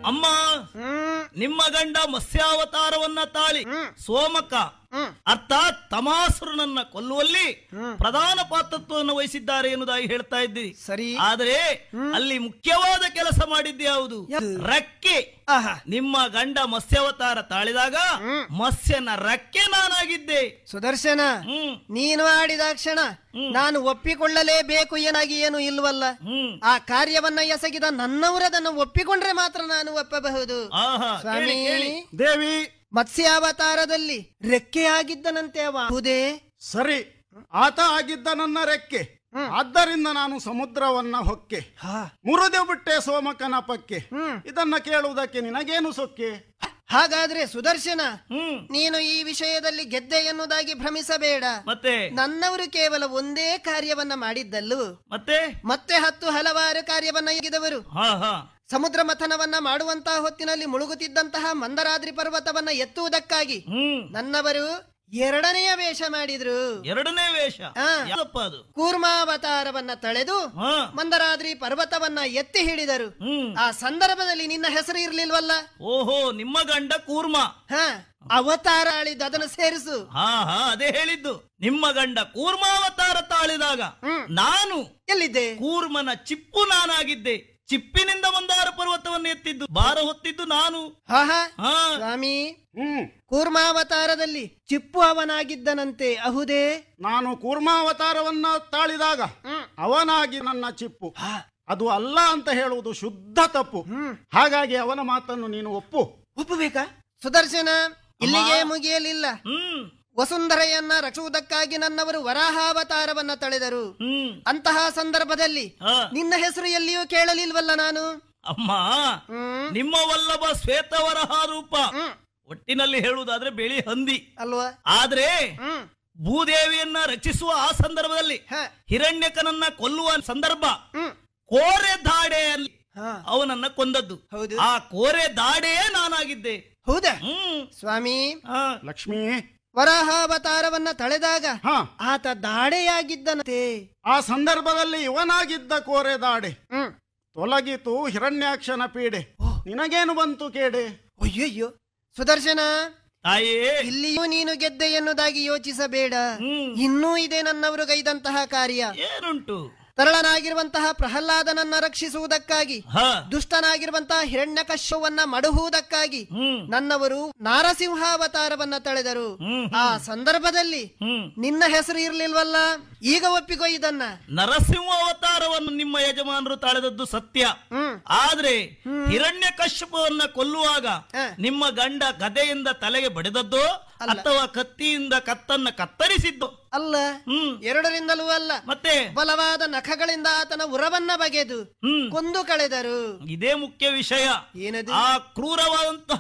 ಅಮ್ಮ ಹ್ಮ್ ನಿಮ್ಮ ಗಂಡ ಮತ್ಸ್ಯಾವತಾರವನ್ನ ತಾಳಿ ಹ್ಮ್. ಸೋಮಕ ಹ್ಮ್. ಅರ್ಥಾತ್ ತಮಾಸುರನನ್ನ ಕೊಲ್ಲುವಲ್ಲಿ ಹ್ಮ್. ಪ್ರಧಾನ ಪಾತ್ರತ್ವವನ್ನು ವಹಿಸಿದ್ದಾರೆ ಎನ್ನುವುದಾಗಿ ಹೇಳ್ತಾ ಇದ್ದೀರಿ ಸರಿ ಆದರೆ ಅಲ್ಲಿ ಮುಖ್ಯವಾದ ಕೆಲಸ ಮಾಡಿದ್ದು ಯಾವುದು ಯಾವುದು? ರಕ್ಕೆ ಆಹಾ ನಿಮ್ಮ ಗಂಡ ಮತ್ಸ್ಯಾವತಾರ ತಾಳಿದಾಗ ಹ್ಮ್. ಮತ್ಸ್ಯನ ರಕ್ಕೆ ನಾನಾಗಿದ್ದೆ ಸುದರ್ಶನ ಹ್ಮ್ ನೀನು ಆಡಿದ ಕ್ಷಣ ಹ್ಮ್. ನಾನು ಒಪ್ಪಿಕೊಳ್ಳಲೇಬೇಕು ಏನಾಗಿ ಏನು ಇಲ್ವಲ್ಲ ಹ್ಮ್ ಆ ಕಾರ್ಯವನ್ನ ಎಸಗಿದ ನನ್ನವರದನ್ನು ಒಪ್ಪಿಕೊಂಡ್ರೆ ಮಾತ್ರ ನಾನು ಒಪ್ಪಬಹುದು ಆಹಾ ಸ್ವಾಮಿ ಕೇಳಿ ಕೇಳಿ ದೇವಿ ಮತ್ಸ್ಯಾವತಾರದಲ್ಲಿ ರೆಕ್ಕೆಯಾಗಿದ್ದನಂತೆ ಅವ ಹೌದೇ ಸರಿ ಆತ ಆಗಿದ್ದ ನನ್ನ ರೆಕ್ಕೆ ಹ್ಮ್. ಆದ್ದರಿಂದ ನಾನು ಸಮುದ್ರವನ್ನ ಹೊಕ್ಕೆ ಹಾ ಮುರಿದು ಬಿಟ್ಟೆ ಸೋಮಕನ ಪಕ್ಕೆ ಹ್ಮ್ ಇದನ್ನ ಕೇಳುವುದಕ್ಕೆ ನಿನಗೇನು ಸೊಕ್ಕೆ ಹಾಗಾದ್ರೆ ಸುದರ್ಶನ ಹ್ಮ್ ನೀನು ಈ ವಿಷಯದಲ್ಲಿ ಗೆದ್ದೆ ಎನ್ನುವುದಾಗಿ ಭ್ರಮಿಸಬೇಡ ಮತ್ತೆ ನನ್ನವರು ಕೇವಲ ಒಂದೇ ಕಾರ್ಯವನ್ನ ಮಾಡಿದ್ದಲ್ಲು ಮತ್ತೆ ಮತ್ತೆ ಹತ್ತು ಹಲವಾರು ಕಾರ್ಯವನ್ನ ಎಗಿದವರು ಹಾ ಹಾ ಸಮುದ್ರ ಮಥನವನ್ನ ಮಾಡುವಂತಹ ಹೊತ್ತಿನಲ್ಲಿ ಮುಳುಗುತ್ತಿದ್ದಂತಹ ಮಂದರಾದ್ರಿ ಪರ್ವತವನ್ನ ಎತ್ತುವುದಕ್ಕಾಗಿ ಹ್ಮ್ ನನ್ನವರು ಎರಡನೆಯ ವೇಷ ಮಾಡಿದ್ರು ಎರಡನೇ ವೇಷ ಹಾ. ಯಾವಪ್ಪ ಅದು ಕೂರ್ಮಾವತಾರವನ್ನ ತಳೆದು ಹಾ ಮಂದರಾದ್ರಿ ಪರ್ವತವನ್ನ ಎತ್ತಿ ಹಿಡಿದರು ಹ್ಮ್ ಆ ಸಂದರ್ಭದಲ್ಲಿ ನಿನ್ನ ಹೆಸರು ಇರ್ಲಿಲ್ವಲ್ಲ ಓಹೋ ನಿಮ್ಮ ಗಂಡ ಕೂರ್ಮ ಹ ಅವತಾರ ಆಳಿದ್ದು ಅದನ್ನು ಸೇರಿಸು ಹಾ ಹಾ ಅದೇ ಹೇಳಿದ್ದು ನಿಮ್ಮ ಗಂಡ ಕೂರ್ಮಾವತಾರ ತಾಳಿದಾಗ ಹ್ಮ್. ನಾನು ಎಲ್ಲಿದ್ದೆ ಕೂರ್ಮನ ಚಿಪ್ಪು ನಾನಾಗಿದ್ದೆ ಚಿಪ್ಪಿನಿಂದ ಮಂದಾರ ಪರ್ವತವನ್ನು ಎತ್ತಿದ್ದು ಭಾರ ಹೊತ್ತಿದ್ದು ನಾನು ಹಾ ಹಾ ಹಾ ಸ್ವಾಮಿ ಹ್ಮ್ ಕೂರ್ಮಾವತಾರದಲ್ಲಿ ಚಿಪ್ಪು ಅವನಾಗಿದ್ದನಂತೆ ಅಹುದೇ ನಾನು ಕೂರ್ಮಾವತಾರವನ್ನ ತಾಳಿದಾಗ ಹ್ಮ್. ಅವನಾಗಿ ನನ್ನ ಚಿಪ್ಪು ಹಾ. ಅದು ಅಲ್ಲ ಅಂತ ಹೇಳುವುದು ಶುದ್ಧ ತಪ್ಪು ಹ್ಮ್ ಹಾಗಾಗಿ ಅವನ ಮಾತನ್ನು ನೀನು ಒಪ್ಪು ಒಪ್ಪಬೇಕಾ ಸುದರ್ಶನ ಇಲ್ಲಿಗೆ ಮುಗಿಯಲಿಲ್ಲ ಹ್ಮ್ ವಸುಂಧರೆಯನ್ನ ರಕ್ಷುವುದಕ್ಕಾಗಿ ನನ್ನವರು ವರಾಹಾವತಾರವನ್ನ ತಳೆದರು ಹ್ಮ್ ಅಂತಹ ಸಂದರ್ಭದಲ್ಲಿ ಹಾ ನಿನ್ನ ಹೆಸರು ಎಲ್ಲಿಯೂ ಕೇಳಲಿಲ್ವಲ್ಲ ನಾನು ಅಮ್ಮ ಹ್ಮ್ ನಿಮ್ಮ ವಲ್ಲಭ ಶ್ವೇತವರಹ ರೂಪ ಹ್ಮ್ ಒಟ್ಟಿನಲ್ಲಿ ಹೇಳುವುದಾದ್ರೆ ಬಿಳಿ ಹಂದಿ ಅಲ್ವಾ ಆದ್ರೆ ಹ್ಮ್ ಭೂದೇವಿಯನ್ನ ರಕ್ಷಿಸುವ ಆ ಸಂದರ್ಭದಲ್ಲಿ ಹ ಹಿರಣ್ಯಕನನ್ನ ಕೊಲ್ಲುವ ಸಂದರ್ಭ ಹ್ಮ್ ಕೋರೆ ದಾಡೆಯಲ್ಲಿ ಹಾ ಅವನನ್ನ ಕೊಂದದ್ದು ಹೌದು ಆ ಕೋರೆ ದಾಡೆಯೇ ನಾನಾಗಿದ್ದೆ ಹೌದಾ ಹ್ಮ್ ಸ್ವಾಮಿ ಆ, ಲಕ್ಷ್ಮಿ ವರಾಹಾವತಾರವನ್ನ ತಳೆದಾಗ ಹಾ ಆತ ದಾಡೆಯಾಗಿದ್ದನಂತೆ ಆ ಸಂದರ್ಭದಲ್ಲಿ ಇವನಾಗಿದ್ದ ಕೋರೆ ದಾಡೆ ಹ್ಮ್ ತೊಲಗಿತು ಹಿರಣ್ಯಾಕ್ಷನ ಪೀಡೆ ನಿನಗೇನು ಬಂತು ಕೇಡೆ ಅಯ್ಯಯ್ಯೋ ಸುದರ್ಶನ ತಾಯೇ ಇಲ್ಲಿಯೂ ನೀನು ಗೆದ್ದೆ ಎನ್ನುವುದಾಗಿ ಯೋಚಿಸಬೇಡ ಹ್ಮ್ ಇನ್ನೂ ಇದೆ ನನ್ನವರು ಗೈದಂತಹ ಕಾರ್ಯ ಏನುಂಟು ತರಳನಾಗಿರುವಂತಹ ಪ್ರಹ್ಲಾದನನ್ನ ರಕ್ಷಿಸುವುದಕ್ಕಾಗಿ ಹ ದುಷ್ಟನಾಗಿರುವಂತಹ ಹಿರಣ್ಯಕಶ್ಯವನ್ನ ಮಡುಹುವುದಕ್ಕಾಗಿ ಹ್ಮ್ ನನ್ನವರು ನಾರಸಿಂಹಾವತಾರವನ್ನ ತಳೆದರು ಹ್ಮ್ ಆ ಸಂದರ್ಭದಲ್ಲಿ ಹ್ಮ್ ನಿನ್ನ ಹೆಸರು ಇರ್ಲಿಲ್ವಲ್ಲ ಈಗ ಒಪ್ಪಿಕೋ ಇದನ್ನ ನರಸಿಂಹ ಅವತಾರವನ್ನು ನಿಮ್ಮ ಯಜಮಾನರು ತಾಳೆದದ್ದು ಸತ್ಯ ಹ್ಮ್ ಆದ್ರೆ ಹಿರಣ್ಯ ಕಶ್ಯಪವನ್ನ ಕೊಲ್ಲುವಾಗ ಹ. ನಿಮ್ಮ ಗಂಡ ಗದೆಯಿಂದ ತಲೆಗೆ ಬಡಿದದ್ದು ಅಥವಾ ಕತ್ತಿಯಿಂದ ಕತ್ತನ್ನ ಕತ್ತರಿಸಿದ್ದು ಅಲ್ಲ ಹ್ಮ್ ಎರಡರಿಂದಲೂ ಅಲ್ಲ ಮತ್ತೆ ಬಲವಾದ ನಖಗಳಿಂದ ಆತನ ಉರವನ್ನ ಬಗೆದು ಹ್ಮ್ ಕೊಂದು ಕಳೆದರು ಇದೇ ಮುಖ್ಯ ವಿಷಯ ಏನದು ಆ ಕ್ರೂರವಾದಂತಹ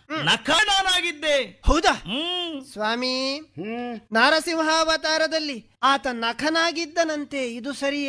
ನಖನಾಗಿದ್ದೆ ಹೌದಾ ಹ್ಮ್ ಸ್ವಾಮಿ ಹ್ಮ್ ನಾರಸಿಂಹಾವತಾರದಲ್ಲಿ ಆತ ನಖನಾಗಿದ್ದನಂತೆ ಇದು ಸರಿಯೇ